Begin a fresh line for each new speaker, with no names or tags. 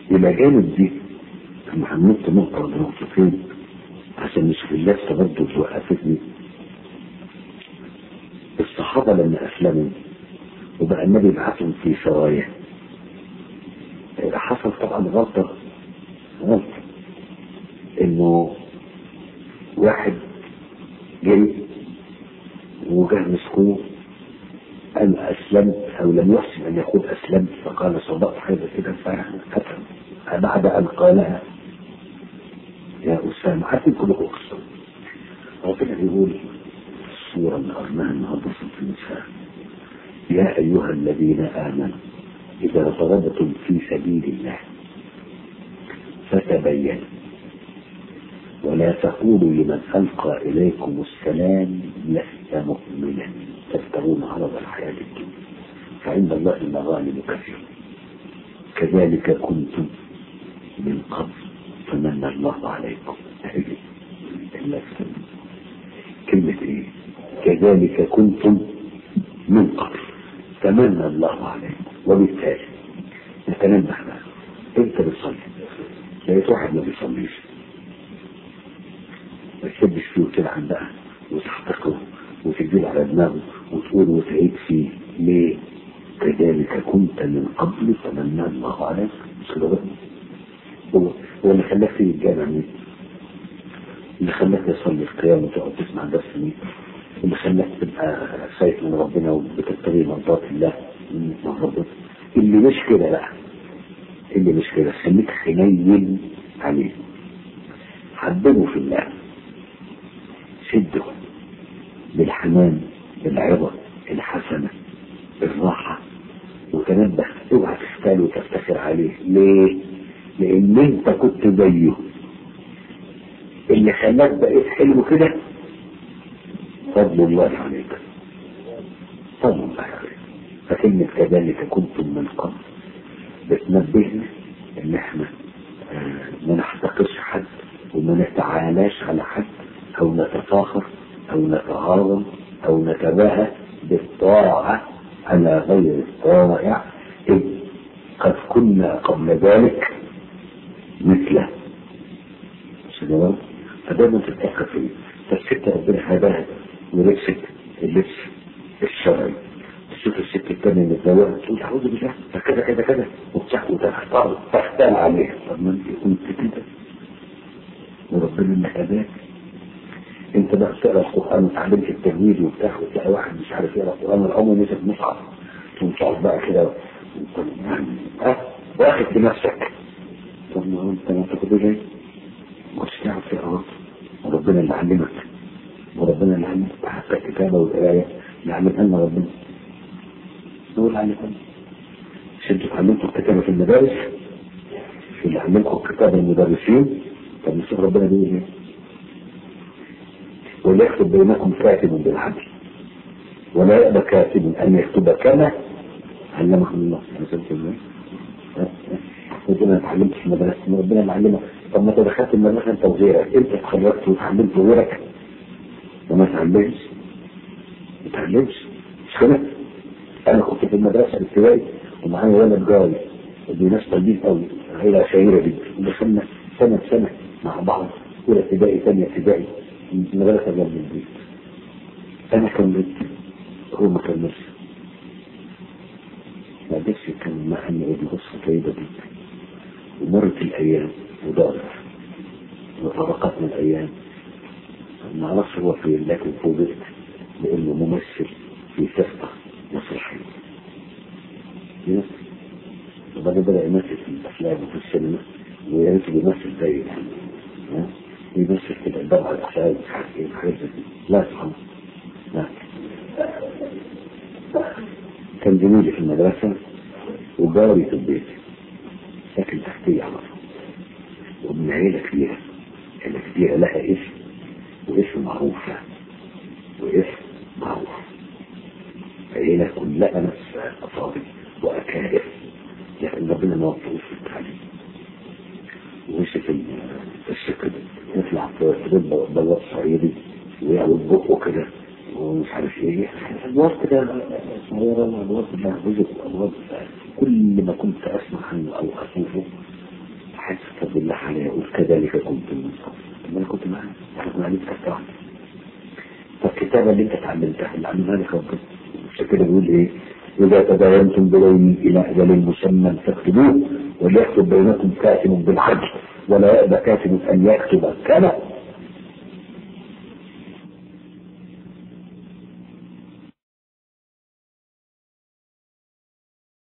الى جانب دي لما هننط نقطة ولا نقطتين عشان نشوف اللفة برضه اللي وقفتني الصحابة لما أسلموا وبقى النبي يبعثهم في سرايا حصل طبعا غلطة غلطة إنه واحد جري وجه مسكوه قال أسلمت أو لم يحسن أن يقول أسلمت فقال صدقت حاجة كده فقتل بعد أن قالها يا أسامة عارفين كلكم قصة ربنا بيقول السورة اللي قرناها النهارده في النساء يا أيها الذين آمنوا إذا ضربتم في سبيل الله فتبينوا ولا تقولوا لمن ألقى إليكم السلام لست مؤمنا تبتغون عرض الحياة الدنيا فعند الله المغانم كثيرة كذلك كنتم من قبل فمن الله عليكم كلمة ايه كذلك كنتم من قبل فمن الله عليكم وبالتالي نتنبه بقى انت بتصلي لقيت واحد ما بيصليش ما تسبش فيه وتلعن بقى وتحتقره وتجيب على دماغه وتقول وتعيد فيه ليه كذلك كنت من قبل فمن الله عليك مش كده بقى هو هو اللي خلاك تيجي الجامع مين؟ اللي خلاك تصلي القيام وتقعد تسمع درس مين؟ اللي خلاك تبقى خايف من ربنا وبتبتغي مرضات الله من ربنا اللي مش كده بقى اللي مش كده خليك حنين عليه حببه في الله شده بالحنان بالعظة الحسنة بالراحة وتنبه اوعى تختال وتفتخر عليه ليه؟ لان انت كنت زيه اللي خلاك بقيت حلو كده فضل الله عليك فضل الله عليك فكلمة كذلك كنتم من قبل بتنبهنا ان احنا آه ما نحتقرش حد وما نتعالاش على حد او نتفاخر او نتعاظم او نتباهى بالطاعة على غير الطائع إذ قد كنا قبل ذلك مثله شباب فدايما تتفكر فيه فالست ربنا هداها ولبست اللبس الشرعي تشوف الست التانية متزوجة تقول أعوذ بالله فكذا كذا كذا وبتحكي وتختار تختال عليها طب ما انت كنت كده وربنا اللي هداك انت بقى بتقرا القران وتعلمت التجويد وبتاع وتلاقي واحد مش عارف يقرا القران العمر مسك مصحف تقوم تقعد بقى كده يعني اه واخد بنفسك طب ما هو انت ما تاخد زي مش تعرف تقرا وربنا اللي علمك وربنا اللي علمك حتى الكتابه والقرايه اللي علمها لنا ربنا هو اللي علمها مش انتوا اتعلمتوا الكتابه في المدارس اللي علمكم الكتابه المدرسين طب نشوف ربنا بيقول ايه وليكتب بينكم كاتب بالعدل ولا يأبى كاتب أن يكتب كما علمه الله أنا سألت ازاي؟ قلت أنا اتعلمت في المدرسة ربنا اللي علمك طب ما دخلت المدرسة أنت وغيرك أنت اتخرجت وتعلمت غيرك وما تعلمش ما تعلمش مش كده؟ أنا كنت في المدرسة الابتدائي ومعايا ولد جاري ودي ناس طيبين قوي عيلة شهيرة جدا ودخلنا سنة سنة مع بعض أولى ابتدائي ثانية ابتدائي المدرسة جنب البيت أنا كملت هو ما كملش ما قدرش يكمل مع إن ودي قصة طيبة جدا ومرت الأيام ودارت وطرقت من الأيام ما أعرفش هو فين لكن فوجئت بإنه ممثل في سفة مسرحية وبعدين بدأ يمثل في الأفلام وفي السينما ويا ريت بيمثل زي يعني يمثل كده الضبع الأخلاق مش عارف ايه حاجات زي لا سبحان لا كان زميلي في المدرسة وجاري في البيت ساكن تحتي على طول ومن عيلة كبيرة عيلة كبيرة لها اسم واسم معروف واسم معروف عيلة كلها ناس أفاضل وأكابر لكن ربنا ما وفقوش في التعليم ومشي في السكة يطلع في رب بلوات صعيدي ويعمل بقه كده ومش عارف ايه ادوار كده صغيرة وادوار كده جزء ادوار كل ما كنت اسمع عنه او اشوفه عليك كارتة واحدة فالكتابة اللي انت اتعلمتها اللي علمها لك ربنا عشان كده بيقول ايه إذا تداينتم بدين إلى أجل مسمى فاكتبوه وليكتب بينكم كاتب بالعدل ولا يأبى كاتب أن يكتب كما